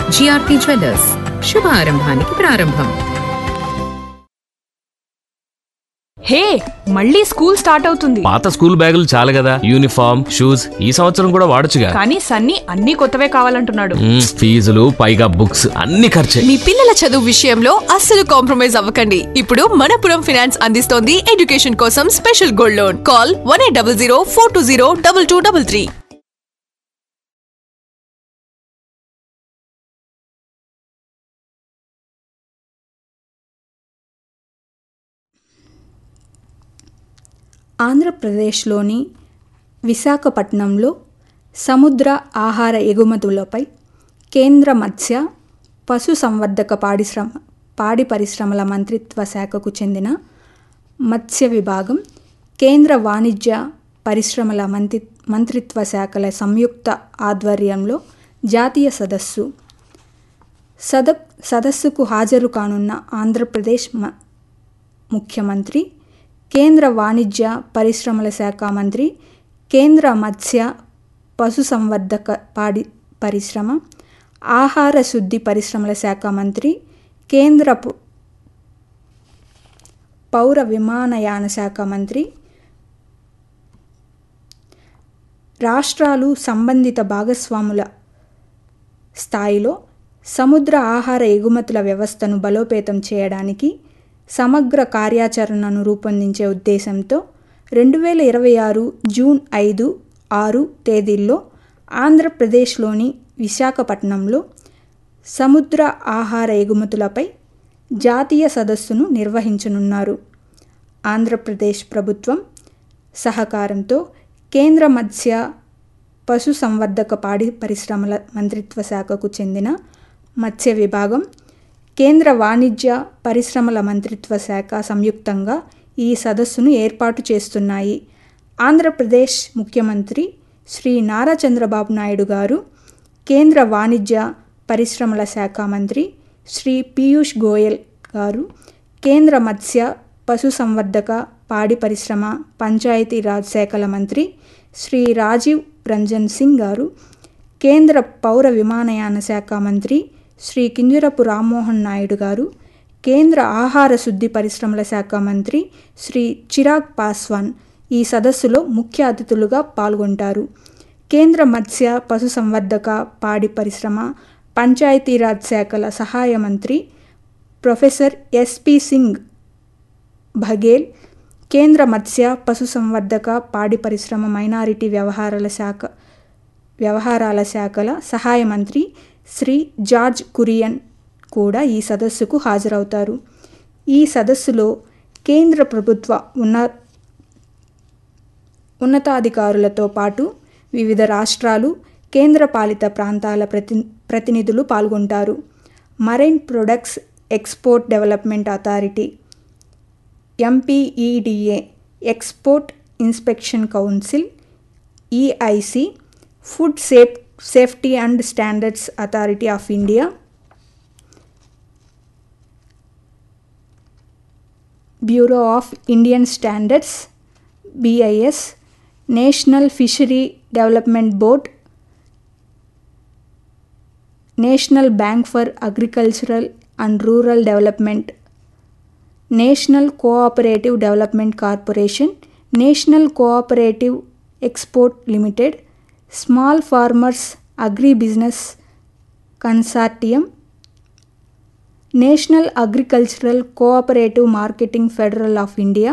GRP jewellers శుభారంభానికి ప్రారంభం హే మళ్ళీ స్కూల్ స్టార్ట్ అవుతుంది పాత స్కూల్ బ్యాగులు చాలు కదా యూనిఫామ్ షూస్ ఈ సంవత్సరం కూడా వాడొచ్చుగా కానీ సన్నీ అన్ని కొత్తవే కావాలంటున్నాడు మ్మ్, ఫీజులు పైగా బుక్స్ అన్ని ఖర్చే మీ పిల్లల చదువు విషయంలో అస్సలు కాంప్రమైజ్ అవ్వకండి ఇప్పుడు మనపురం ఫైనాన్స్ అందిస్తోంది ఎడ్యుకేషన్ కోసం special gold loan call one eight double zero four two zero double two double three ఆంధ్రప్రదేశ్లోని విశాఖపట్నంలో సముద్ర ఆహార ఎగుమతులపై కేంద్ర మత్స్య పశు సంవర్ధక పాడిశ్రమ పాడి పరిశ్రమల మంత్రిత్వ శాఖకు చెందిన మత్స్య విభాగం కేంద్ర వాణిజ్య పరిశ్రమల మంత్రి మంత్రిత్వ శాఖల సంయుక్త ఆధ్వర్యంలో జాతీయ సదస్సు సద సదస్సుకు హాజరు కానున్న ఆంధ్రప్రదేశ్ మ ముఖ్యమంత్రి కేంద్ర వాణిజ్య పరిశ్రమల శాఖ మంత్రి కేంద్ర మత్స్య పశుసంవర్ధక పాడి పరిశ్రమ ఆహార శుద్ధి పరిశ్రమల శాఖ మంత్రి కేంద్ర పు- పౌర విమానయాన శాఖ మంత్రి రాష్ట్రాలు సంబంధిత భాగస్వాముల స్థాయిలో సముద్ర ఆహార ఎగుమతుల వ్యవస్థను బలోపేతం చేయడానికి సమగ్ర కార్యాచరణను రూపొందించే ఉద్దేశంతో రెండు వేల ఇరవై ఆరు జూన్ ఐదు ఆరు తేదీల్లో ఆంధ్రప్రదేశ్లోని విశాఖపట్నంలో సముద్ర ఆహార ఎగుమతులపై జాతీయ సదస్సును నిర్వహించనున్నారు ఆంధ్రప్రదేశ్ ప్రభుత్వం సహకారంతో కేంద్ర మత్స్య పశు సంవర్ధక పాడి పరిశ్రమల మంత్రిత్వ శాఖకు చెందిన మత్స్య విభాగం కేంద్ర వాణిజ్య పరిశ్రమల మంత్రిత్వ శాఖ సంయుక్తంగా ఈ సదస్సును ఏర్పాటు చేస్తున్నాయి ఆంధ్రప్రదేశ్ ముఖ్యమంత్రి శ్రీ నారా చంద్రబాబు నాయుడు గారు కేంద్ర వాణిజ్య పరిశ్రమల శాఖ మంత్రి శ్రీ పీయూష్ గోయల్ గారు కేంద్ర మత్స్య పశుసంవర్ధక పాడి పరిశ్రమ పంచాయతీరాజ్ శాఖల మంత్రి శ్రీ రాజీవ్ రంజన్ సింగ్ గారు కేంద్ర పౌర విమానయాన శాఖ మంత్రి శ్రీ కింజరపు రామ్మోహన్ నాయుడు గారు కేంద్ర ఆహార శుద్ధి పరిశ్రమల శాఖ మంత్రి శ్రీ చిరాగ్ పాస్వాన్ ఈ సదస్సులో ముఖ్య అతిథులుగా పాల్గొంటారు కేంద్ర మత్స్య పశుసంవర్ధక పాడి పరిశ్రమ పంచాయతీరాజ్ శాఖల సహాయ మంత్రి ప్రొఫెసర్ ఎస్పి సింగ్ బఘేల్ కేంద్ర మత్స్య పశుసంవర్ధక పాడి పరిశ్రమ మైనారిటీ వ్యవహారాల శాఖ వ్యవహారాల శాఖల సహాయ మంత్రి శ్రీ జార్జ్ కురియన్ కూడా ఈ సదస్సుకు హాజరవుతారు ఈ సదస్సులో కేంద్ర ప్రభుత్వ ఉన్న ఉన్నతాధికారులతో పాటు వివిధ రాష్ట్రాలు కేంద్రపాలిత ప్రాంతాల ప్రతి ప్రతినిధులు పాల్గొంటారు marine products export development authority MPEDA export inspection council EIC food safe safety and standards authority of India bureau of Indian standards BIS national fishery development board national bank for agricultural and rural development national cooperative development corporation national cooperative export limited small farmers agri business consortium national agricultural cooperative marketing federal of India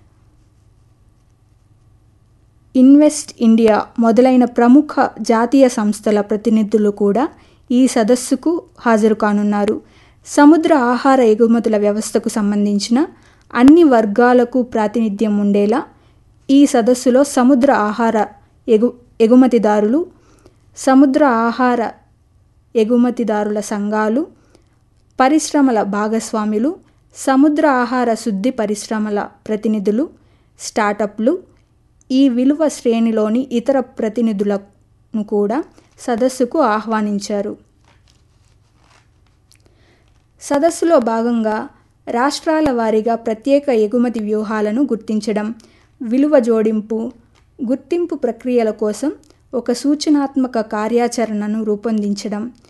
invest India మొదలైన ప్రముఖ జాతీయ సంస్థల ప్రతినిధులు కూడా ఈ సదస్సుకు హాజరు కానున్నారు సముద్ర ఆహార ఎగుమతుల వ్యవస్థకు సంబంధించిన అన్ని వర్గాలకు ప్రాతినిధ్యం ఉండేలా ఈ సదస్సులో సముద్ర ఆహార ఎగు ఎగుమతిదారులు సముద్ర ఆహార ఎగుమతిదారుల సంఘాలు పరిశ్రమల భాగస్వాములు సముద్ర ఆహార శుద్ధి పరిశ్రమల ప్రతినిధులు స్టార్టప్లు ఈ విలువ శ్రేణిలోని ఇతర ప్రతినిధులను కూడా సదస్సుకు ఆహ్వానించారు సదస్సులో భాగంగా రాష్ట్రాల వారీగా ప్రత్యేక ఎగుమతి వ్యూహాలను గుర్తించడం విలువ జోడింపు గుర్తింపు ప్రక్రియల కోసం ఒక సూచనాత్మక కార్యాచరణను రూపొందించడం